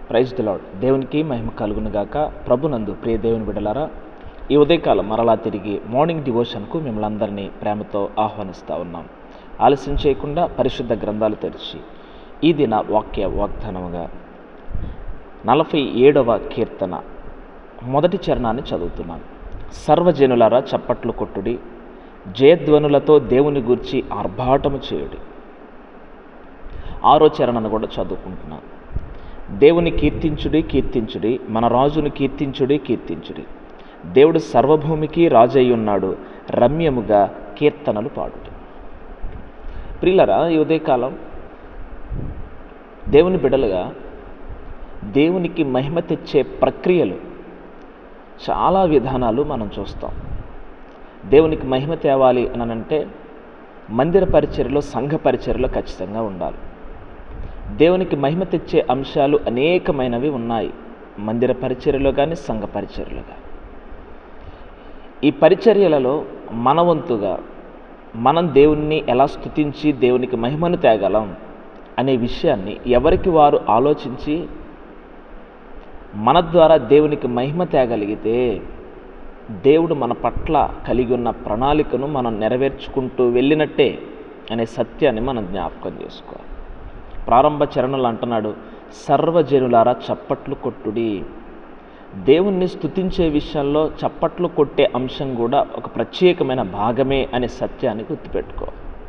praise దిలాడ్ దేవునికి మహిమ కలుగును గాక ప్రభునందు ప్రియ దేవుని బిడలారా ఈ ఉదయకాలం మరలా తిరిగి మార్నింగ్ డివోషన్కు మిమ్మల్ని అందరినీ ప్రేమతో ఆహ్వానిస్తూ ఉన్నాం ఆలస్యం చేయకుండా పరిశుద్ధ గ్రంథాలు తెరిచి ఈ దిన వాక్య వాగ్దానముగా నలభై ఏడవ కీర్తన మొదటి చరణాన్ని చదువుతున్నాను సర్వజనులారా చప్పట్లు కొట్టుడి జయధ్వనులతో దేవుని గూర్చి ఆర్భాటము చేయుడి ఆరో చరణను కూడా చదువుకుంటున్నాను దేవుని కీర్తించుడి కీర్తించుడి మన రాజును కీర్తించుడి కీర్తించుడి దేవుడు సర్వభూమికి రాజయ్య ఉన్నాడు రమ్యముగా కీర్తనలు పాడుడి ప్రియులరా ఈ ఉదయకాలం దేవుని బిడలుగా దేవునికి మహిమ తెచ్చే ప్రక్రియలు చాలా విధానాలు మనం చూస్తాం దేవునికి మహిమ తేవాలి అని అంటే మందిర పరిచర్యలో సంఘ పరిచర్యలో ఖచ్చితంగా ఉండాలి దేవునికి మహిమ తెచ్చే అంశాలు అనేకమైనవి ఉన్నాయి మందిర పరిచర్యలో కానీ సంఘ పరిచర్యలో కానీ ఈ పరిచర్యలలో మన వంతుగా మనం దేవుణ్ణి ఎలా స్తుతించి దేవునికి మహిమను తేగలం అనే విషయాన్ని ఎవరికి వారు ఆలోచించి మన ద్వారా దేవునికి మహిమ తేగలిగితే దేవుడు మన పట్ల కలిగి ఉన్న ప్రణాళికను మనం నెరవేర్చుకుంటూ వెళ్ళినట్టే అనే సత్యాన్ని మనం జ్ఞాపకం చేసుకోవాలి ప్రారంభ చరణులు అంటున్నాడు సర్వజనులారా చప్పట్లు కొట్టుడి దేవుణ్ణి స్తుతించే విషయంలో చప్పట్లు కొట్టే అంశం కూడా ఒక ప్రత్యేకమైన భాగమే అనే సత్యాన్ని గుర్తుపెట్టుకో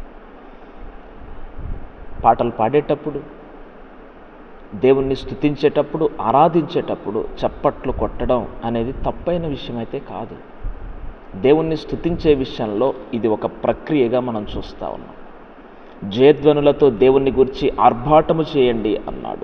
పాటలు పాడేటప్పుడు దేవుణ్ణి స్తుతించేటప్పుడు ఆరాధించేటప్పుడు చప్పట్లు కొట్టడం అనేది తప్పైన విషయం అయితే కాదు దేవుణ్ణి స్తుతించే విషయంలో ఇది ఒక ప్రక్రియగా మనం చూస్తూ ఉన్నాం జయధ్వనులతో దేవుణ్ణి గురించి ఆర్భాటము చేయండి అన్నాడు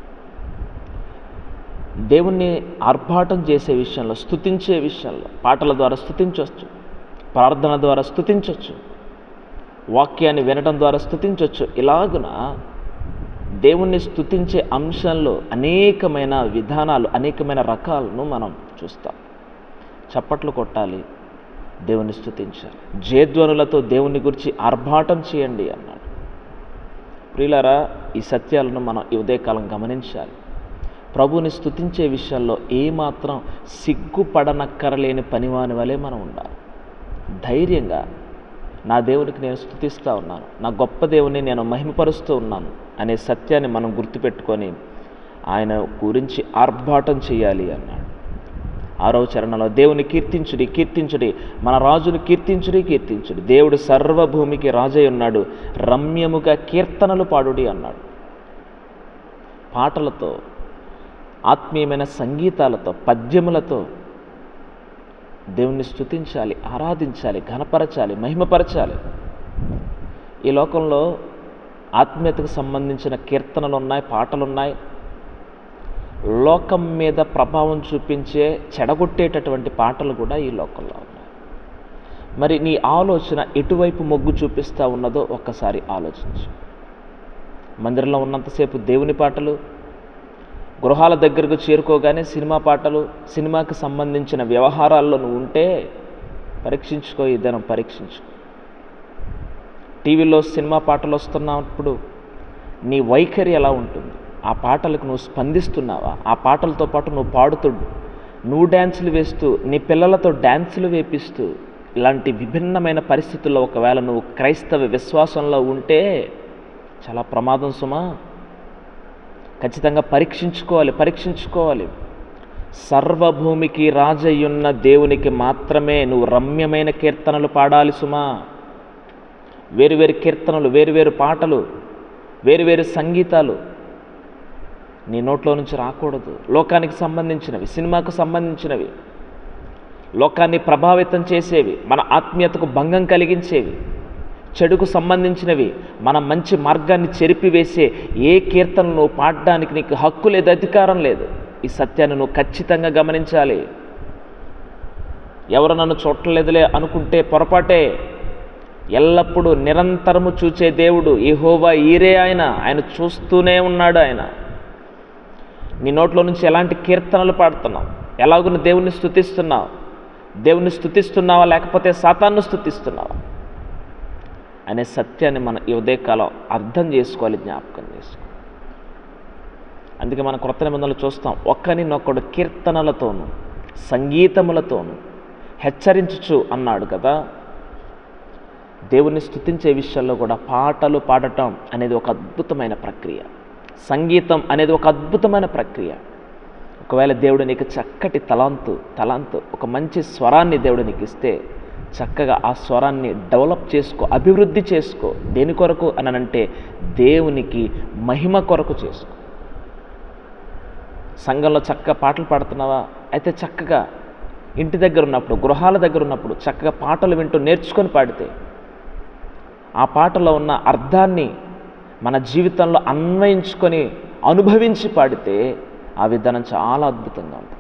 దేవుణ్ణి ఆర్భాటం చేసే విషయంలో స్తుతించే విషయంలో పాటల ద్వారా స్తుతించవచ్చు ప్రార్థన ద్వారా స్తుతించవచ్చు వాక్యాన్ని వినడం ద్వారా స్తుతించవచ్చు ఇలాగున దేవుణ్ణి స్తుతించే అంశంలో అనేకమైన విధానాలు అనేకమైన రకాలను మనం చూస్తాం చప్పట్లు కొట్టాలి దేవుని స్తుతించాలి జయధ్వనులతో దేవుని గురించి ఆర్భాటం చేయండి అన్నాడు ప్రియులారా ఈ సత్యాలను మనం ఈ ఉదయకాలం గమనించాలి ప్రభుని స్తుతించే విషయంలో ఏమాత్రం సిగ్గుపడనక్కరలేని పనివాని వలె మనం ఉండాలి ధైర్యంగా నా దేవునికి నేను స్థుతిస్తూ ఉన్నాను నా గొప్ప దేవుని నేను మహిమపరుస్తూ ఉన్నాను అనే సత్యాన్ని మనం గుర్తుపెట్టుకొని ఆయన గురించి ఆర్భాటం చేయాలి అన్నాడు ఆరవ చరణంలో దేవుని కీర్తించుడి కీర్తించుడి మన రాజును కీర్తించుడి కీర్తించుడి దేవుడు సర్వభూమికి రాజై ఉన్నాడు రమ్యముగా కీర్తనలు పాడుడి అన్నాడు పాటలతో ఆత్మీయమైన సంగీతాలతో పద్యములతో దేవుణ్ణి స్తుతించాలి ఆరాధించాలి ఘనపరచాలి మహిమపరచాలి ఈ లోకంలో ఆత్మీయతకు సంబంధించిన కీర్తనలు ఉన్నాయి పాటలు ఉన్నాయి లోకం మీద ప్రభావం చూపించే చెడగొట్టేటటువంటి పాటలు కూడా ఈ లోకంలో ఉన్నాయి మరి నీ ఆలోచన ఎటువైపు మొగ్గు చూపిస్తూ ఉన్నదో ఒక్కసారి ఆలోచించు మందిరంలో ఉన్నంతసేపు దేవుని పాటలు గృహాల దగ్గరకు చేరుకోగానే సినిమా పాటలు సినిమాకి సంబంధించిన వ్యవహారాల్లో నువ్వు ఉంటే పరీక్షించుకో ఈ దినం పరీక్షించుకో టీవీలో సినిమా పాటలు వస్తున్నప్పుడు నీ వైఖరి ఎలా ఉంటుంది ఆ పాటలకు నువ్వు స్పందిస్తున్నావా ఆ పాటలతో పాటు నువ్వు పాడుతూ నువ్వు డ్యాన్సులు వేస్తూ నీ పిల్లలతో డ్యాన్సులు వేపిస్తూ ఇలాంటి విభిన్నమైన పరిస్థితుల్లో ఒకవేళ నువ్వు క్రైస్తవ విశ్వాసంలో ఉంటే చాలా ప్రమాదం సుమా ఖచ్చితంగా పరీక్షించుకోవాలి పరీక్షించుకోవాలి సర్వభూమికి రాజయ్యున్న దేవునికి మాత్రమే నువ్వు రమ్యమైన కీర్తనలు పాడాలి సుమా వేరువేరు కీర్తనలు వేరువేరు పాటలు వేరువేరు సంగీతాలు నీ నోట్లో నుంచి రాకూడదు లోకానికి సంబంధించినవి సినిమాకు సంబంధించినవి లోకాన్ని ప్రభావితం చేసేవి మన ఆత్మీయతకు భంగం కలిగించేవి చెడుకు సంబంధించినవి మన మంచి మార్గాన్ని చెరిపివేసే ఏ కీర్తనలు నువ్వు పాడడానికి నీకు హక్కు లేదు అధికారం లేదు ఈ సత్యాన్ని నువ్వు ఖచ్చితంగా గమనించాలి ఎవరు నన్ను చూడలేదులే అనుకుంటే పొరపాటే ఎల్లప్పుడూ నిరంతరము చూచే దేవుడు ఈ హోవా ఈరే ఆయన ఆయన చూస్తూనే ఉన్నాడు ఆయన నీ నోట్లో నుంచి ఎలాంటి కీర్తనలు పాడుతున్నావు ఎలాగున్న దేవుణ్ణి స్థుతిస్తున్నావు దేవుణ్ణి స్థుతిస్తున్నావా లేకపోతే సాతాన్ని స్థుతిస్తున్నావా అనే సత్యాన్ని మనం ఈ ఉదయకాలం అర్థం చేసుకోవాలి జ్ఞాపకం చేసుకో అందుకే మన క్రొత్త నిబంధనలు చూస్తాం ఒక్కనినొక్కడు కీర్తనలతోనూ సంగీతములతోనూ హెచ్చరించుచు అన్నాడు కదా దేవుణ్ణి స్తుతించే విషయంలో కూడా పాటలు పాడటం అనేది ఒక అద్భుతమైన ప్రక్రియ సంగీతం అనేది ఒక అద్భుతమైన ప్రక్రియ ఒకవేళ దేవుడు నీకు చక్కటి తలాంతు తలాంతు ఒక మంచి స్వరాన్ని దేవుడు నీకు ఇస్తే చక్కగా ఆ స్వరాన్ని డెవలప్ చేసుకో అభివృద్ధి చేసుకో దేని కొరకు అని అంటే దేవునికి మహిమ కొరకు చేసుకో సంఘంలో చక్కగా పాటలు పాడుతున్నావా అయితే చక్కగా ఇంటి దగ్గర ఉన్నప్పుడు గృహాల దగ్గర ఉన్నప్పుడు చక్కగా పాటలు వింటూ నేర్చుకొని పాడితే ఆ పాటలో ఉన్న అర్థాన్ని మన జీవితంలో అన్వయించుకొని అనుభవించి పాడితే ఆ విధానం చాలా అద్భుతంగా ఉంటుంది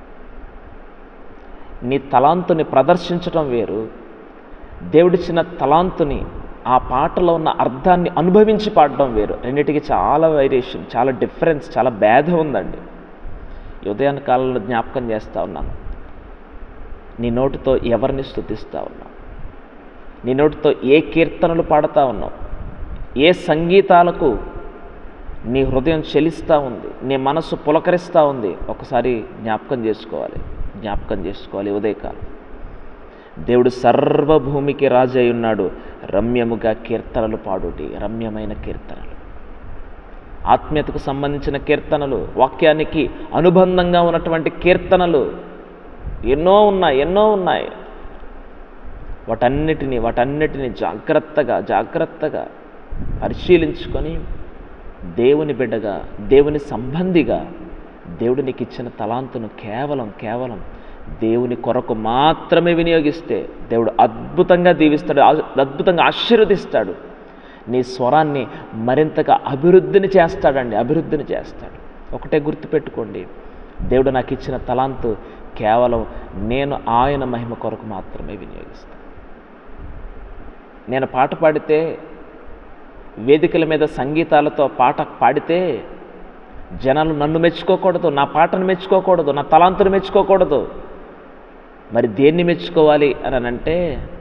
నీ తలాంతుని ప్రదర్శించడం వేరు దేవుడిచ్చిన తలాంతుని ఆ పాటలో ఉన్న అర్థాన్ని అనుభవించి పాడడం వేరు రెండింటికి చాలా వేరియేషన్ చాలా డిఫరెన్స్ చాలా భేదం ఉందండి ఈ ఉదయాన్న కాలంలో జ్ఞాపకం చేస్తూ ఉన్నాను నీ నోటితో ఎవరిని స్తుతిస్తూ ఉన్నావు నీ నోటితో ఏ కీర్తనలు పాడుతూ ఉన్నావు ఏ సంగీతాలకు నీ హృదయం చెలిస్తూ ఉంది నీ మనసు పులకరిస్తూ ఉంది ఒకసారి జ్ఞాపకం చేసుకోవాలి జ్ఞాపకం చేసుకోవాలి ఉదయకాలం దేవుడు సర్వభూమికి రాజు అయి ఉన్నాడు రమ్యముగా కీర్తనలు పాడుటి రమ్యమైన కీర్తనలు ఆత్మీయతకు సంబంధించిన కీర్తనలు వాక్యానికి అనుబంధంగా ఉన్నటువంటి కీర్తనలు ఎన్నో ఉన్నాయి ఎన్నో ఉన్నాయి వాటన్నిటిని వాటన్నిటిని జాగ్రత్తగా జాగ్రత్తగా పరిశీలించుకొని దేవుని బిడ్డగా దేవుని సంబంధిగా దేవుడు నీకు ఇచ్చిన తలాంతును కేవలం కేవలం దేవుని కొరకు మాత్రమే వినియోగిస్తే దేవుడు అద్భుతంగా దీవిస్తాడు ఆ- అద్భుతంగా ఆశీర్వదిస్తాడు నీ స్వరాన్ని మరింతగా అభివృద్ధిని చేస్తాడండి అభివృద్ధిని చేస్తాడు ఒకటే గుర్తుపెట్టుకోండి దేవుడు నాకు ఇచ్చిన తలాంతు కేవలం నేను ఆయన మహిమ కొరకు మాత్రమే వినియోగిస్తాను నేను పాట పాడితే వేదికల మీద సంగీతాలతో పాట పాడితే జనాలు నన్ను మెచ్చుకోకూడదు నా పాటను మెచ్చుకోకూడదు నా తలాంతును మెచ్చుకోకూడదు మరి దేన్ని మెచ్చుకోవాలి అని అంటే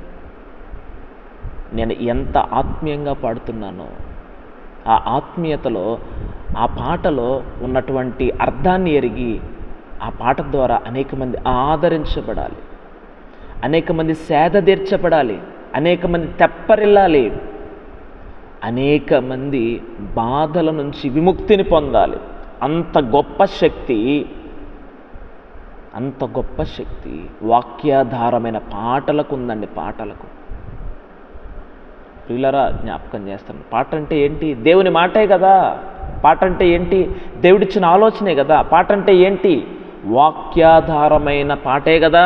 నేను ఎంత ఆత్మీయంగా పాడుతున్నానో ఆ ఆత్మీయతలో ఆ పాటలో ఉన్నటువంటి అర్థాన్ని ఎరిగి ఆ పాట ద్వారా అనేక మంది ఆదరించబడాలి అనేక మంది సేద తీర్చబడాలి అనేక మంది తెప్పరిల్లాలి అనేక మంది బాధల నుంచి విముక్తిని పొందాలి అంత గొప్ప శక్తి అంత గొప్ప శక్తి వాక్యాధారమైన పాటలకు ఉందండి పాటలకు ప్రియులరా జ్ఞాపకం చేస్తాను పాట అంటే ఏంటి దేవుని మాటే కదా పాట అంటే ఏంటి దేవుడిచ్చిన ఆలోచనే కదా పాట అంటే ఏంటి వాక్యాధారమైన పాటే కదా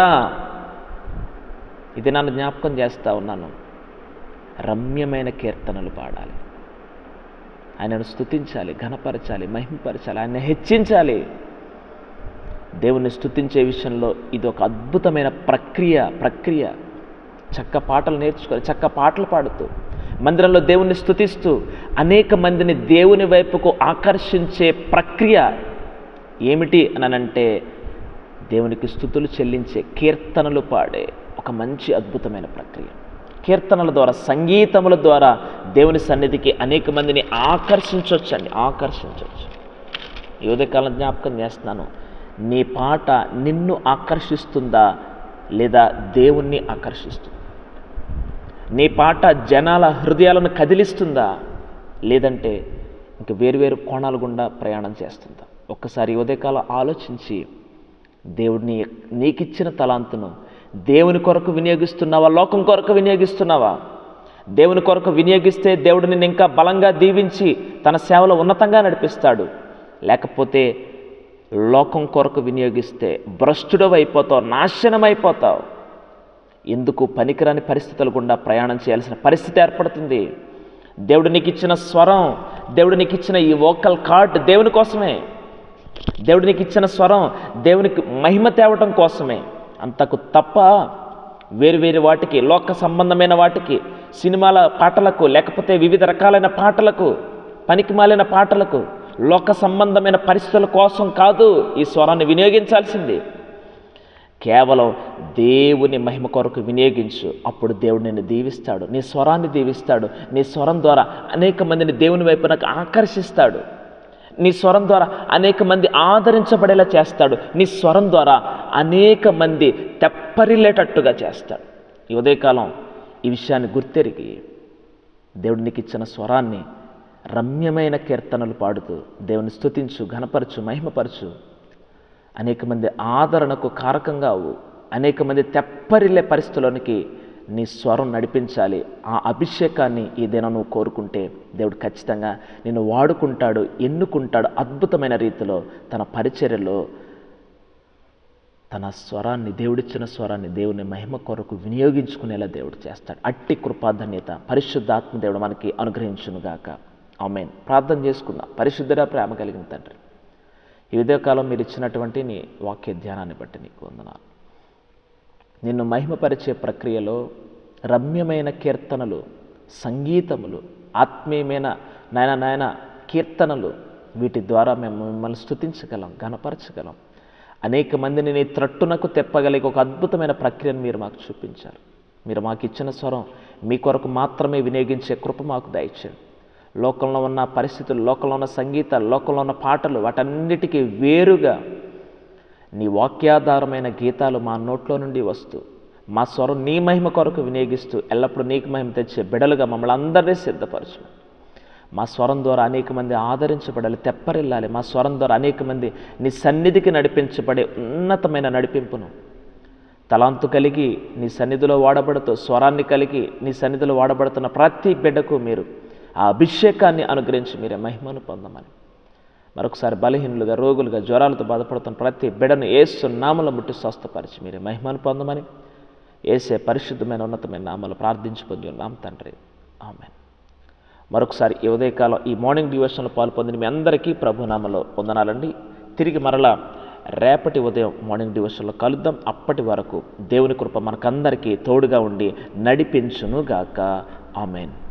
ఇది నన్ను జ్ఞాపకం చేస్తూ ఉన్నాను రమ్యమైన కీర్తనలు పాడాలి ఆయనను స్తుతించాలి ఘనపరచాలి మహిమపరచాలి ఆయన హెచ్చించాలి దేవుని స్తుతించే విషయంలో ఇది ఒక అద్భుతమైన ప్రక్రియ ప్రక్రియ చక్క పాటలు నేర్చుకోవాలి చక్క పాటలు పాడుతూ మందిరంలో దేవుణ్ణి స్తుతిస్తూ అనేక మందిని దేవుని వైపుకు ఆకర్షించే ప్రక్రియ ఏమిటి అనంటే దేవునికి స్థుతులు చెల్లించే కీర్తనలు పాడే ఒక మంచి అద్భుతమైన ప్రక్రియ కీర్తనల ద్వారా సంగీతముల ద్వారా దేవుని సన్నిధికి అనేక మందిని ఆకర్షించవచ్చండి ఆకర్షించవచ్చు ఈ ఉదయకాలం జ్ఞాపకం చేస్తున్నాను నీ పాట నిన్ను ఆకర్షిస్తుందా లేదా దేవుణ్ణి ఆకర్షిస్తుందా నీ పాట జనాల హృదయాలను కదిలిస్తుందా లేదంటే ఇంక వేరువేరు కోణాల గుండా ప్రయాణం చేస్తుందా ఒక్కసారి ఈ ఉదయకాలం ఆలోచించి దేవుడిని నీకిచ్చిన తలాంతును దేవుని కొరకు వినియోగిస్తున్నావా లోకం కొరకు వినియోగిస్తున్నావా దేవుని కొరకు వినియోగిస్తే దేవుడు నిన్ను ఇంకా బలంగా దీవించి తన సేవలో ఉన్నతంగా నడిపిస్తాడు లేకపోతే లోకం కొరకు వినియోగిస్తే భ్రష్టుడవు అయిపోతావు నాశనం అయిపోతావు ఎందుకు పనికిరాని పరిస్థితుల గుండా ప్రయాణం చేయాల్సిన పరిస్థితి ఏర్పడుతుంది దేవుడు నీకు ఇచ్చిన స్వరం దేవుడు నీకు ఇచ్చిన ఈ వోకల్ కార్డ్ దేవుని కోసమే దేవుడు నీకు ఇచ్చిన స్వరం దేవునికి మహిమ తేవటం కోసమే అంతకు తప్ప వేరు వేరు వాటికి లోక సంబంధమైన వాటికి సినిమాల పాటలకు లేకపోతే వివిధ రకాలైన పాటలకు పనికిమాలిన పాటలకు లోక సంబంధమైన పరిస్థితుల కోసం కాదు ఈ స్వరాన్ని వినియోగించాల్సింది కేవలం దేవుని మహిమ కొరకు వినియోగించు అప్పుడు దేవుడు నిన్ను దీవిస్తాడు నీ స్వరాన్ని దీవిస్తాడు నీ స్వరం ద్వారా అనేక మందిని దేవుని వైపునకు ఆకర్షిస్తాడు నీ స్వరం ద్వారా అనేక మంది ఆదరించబడేలా చేస్తాడు నీ స్వరం ద్వారా అనేక మంది తెప్పరిల్లేటట్టుగా చేస్తాడు ఈ ఉదయకాలం ఈ విషయాన్ని గుర్తెరిగి దేవుడు నీకు ఇచ్చిన స్వరాన్ని రమ్యమైన కీర్తనలు పాడుతూ దేవుని స్తుతించు ఘనపరచు మహిమపరచు అనేక మంది ఆదరణకు కారకంగా అవు అనేక మంది తెప్పరిల్లే పరిస్థితుల్లోనికి నీ స్వరం నడిపించాలి ఆ అభిషేకాన్ని ఈ దినం నువ్వు కోరుకుంటే దేవుడు ఖచ్చితంగా నిన్ను వాడుకుంటాడు ఎన్నుకుంటాడు అద్భుతమైన రీతిలో తన పరిచర్యలో తన స్వరాన్ని దేవుడిచ్చిన స్వరాన్ని దేవుని మహిమ కొరకు వినియోగించుకునేలా దేవుడు చేస్తాడు అట్టి కృపాధన్యత పరిశుద్ధాత్మ దేవుడు మనకి అనుగ్రహించునుగాక ఆమెన్ ప్రార్థన చేసుకుందాం పరిశుద్ధుడా ప్రేమ కలిగిన తండ్రి ఈ విధకాలం మీరు ఇచ్చినటువంటి నీ వాక్య ధ్యానాన్ని బట్టి నీకు వందనాలు నిన్ను మహిమపరిచే ప్రక్రియలో రమ్యమైన కీర్తనలు సంగీతములు ఆత్మీయమైన నాయన నాయన కీర్తనలు వీటి ద్వారా మేము మిమ్మల్ని స్తుతించగలం గనపరచగలం అనేక మందిని నీ త్రట్టునకు తెప్పగలిగే ఒక అద్భుతమైన ప్రక్రియను మీరు మాకు చూపించారు మీరు మాకు ఇచ్చిన స్వరం మీ కొరకు మాత్రమే వినియోగించే కృప మాకు దయచేయండి లోకంలో ఉన్న పరిస్థితులు లోకంలో ఉన్న సంగీతాలు లోకంలో ఉన్న పాటలు వాటన్నిటికీ వేరుగా నీ వాక్యాధారమైన గీతాలు మా నోట్లో నుండి వస్తూ మా స్వరం నీ మహిమ కొరకు వినియోగిస్తూ ఎల్లప్పుడూ నీకు మహిమ తెచ్చే బిడలుగా మమ్మల్ని అందరినీ సిద్ధపరచు మా స్వరం ద్వారా అనేక మంది ఆదరించబడాలి తెప్పరిల్లాలి మా స్వరం ద్వారా అనేక మంది నీ సన్నిధికి నడిపించబడే ఉన్నతమైన నడిపింపును తలాంతు కలిగి నీ సన్నిధిలో వాడబడుతూ స్వరాన్ని కలిగి నీ సన్నిధిలో వాడబడుతున్న ప్రతి బిడ్డకు మీరు ఆ అభిషేకాన్ని అనుగ్రహించి మీరే మహిమను పొందమని మరొకసారి బలహీనులుగా రోగులుగా జ్వరాలతో బాధపడుతున్న ప్రతి బిడను ఏసు నామల ముట్టి స్వస్థపరిచి మీరే మహిమను పొందమని ఏసే పరిశుద్ధమైన ఉన్నతమైన నామలు ప్రార్థించి పొంది ఉన్నాం తండ్రి ఆమె మరొకసారి ఈ ఉదయకాలం ఈ మార్నింగ్ డివోషన్లో పాల్పొందిన మీ అందరికీ ప్రభునామలో వందనాలండి తిరిగి మరలా రేపటి ఉదయం మార్నింగ్ డివోషన్లో కలుద్దాం అప్పటి వరకు దేవుని కృప మనకందరికీ తోడుగా ఉండి నడిపించునుగాక ఆమెన్